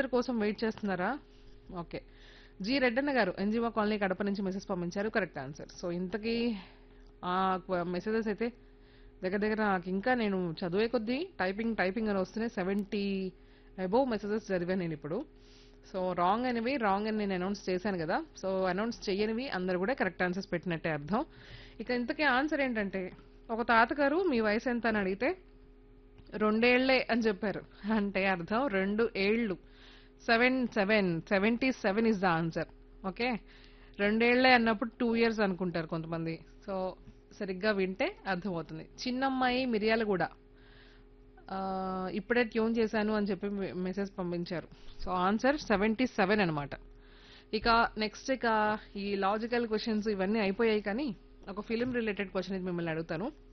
కోసం వెయిట్ చేస్తున్నారా okay G రెడ్డన్న గారు ఎన్జిఓ కాలనీ కడప నుంచి మెసేజ్ పంపించారు కరెక్ట్ ఆన్సర్ సో ఇంతకీ ఆ మెసేజెస్ అయితే దగ్గర దగ్గర నాకు ఇంకా నేను చదివే కొద్దీ టైపింగ్ టైపింగ్ అని వస్తున్నాయి సెవెంటీ అబోవ్ మెసేజెస్ చదివాను నేను ఇప్పుడు సో రాంగ్ అనేవి రాంగ్ అని నేను అనౌన్స్ చేశాను కదా సో అనౌన్స్ చేయనివి అందరు కూడా కరెక్ట్ ఆన్సర్స్ పెట్టినట్టే అర్థం ఇక ఇంతకీ ఆన్సర్ ఏంటంటే ఒక తాతగారు మీ వయసు ఎంత అని అడిగితే రెండేళ్లే అని చెప్పారు అంటే అర్థం రెండు ఏళ్ళు seven seven seventy seven is the answer okay రెండేళ్లే అన్నప్పుడు టూ ఇయర్స్ అనుకుంటారు కొంతమంది సో సరిగ్గా వింటే అర్థమవుతుంది చిన్నమ్మాయి మిరియాలు కూడా ఇప్పుడే ట్యూన్ చేశాను అని చెప్పి మెసేజ్ పంపించారు సో ఆన్సర్ సెవెంటీ సెవెన్ అనమాట ఇక నెక్స్ట్ ఇక ఈ లాజికల్ క్వశ్చన్స్ ఇవన్నీ అయిపోయాయి కానీ ఒక ఫిలిం రిలేటెడ్ క్వశ్చన్ ఇది మిమ్మల్ని అడుగుతాను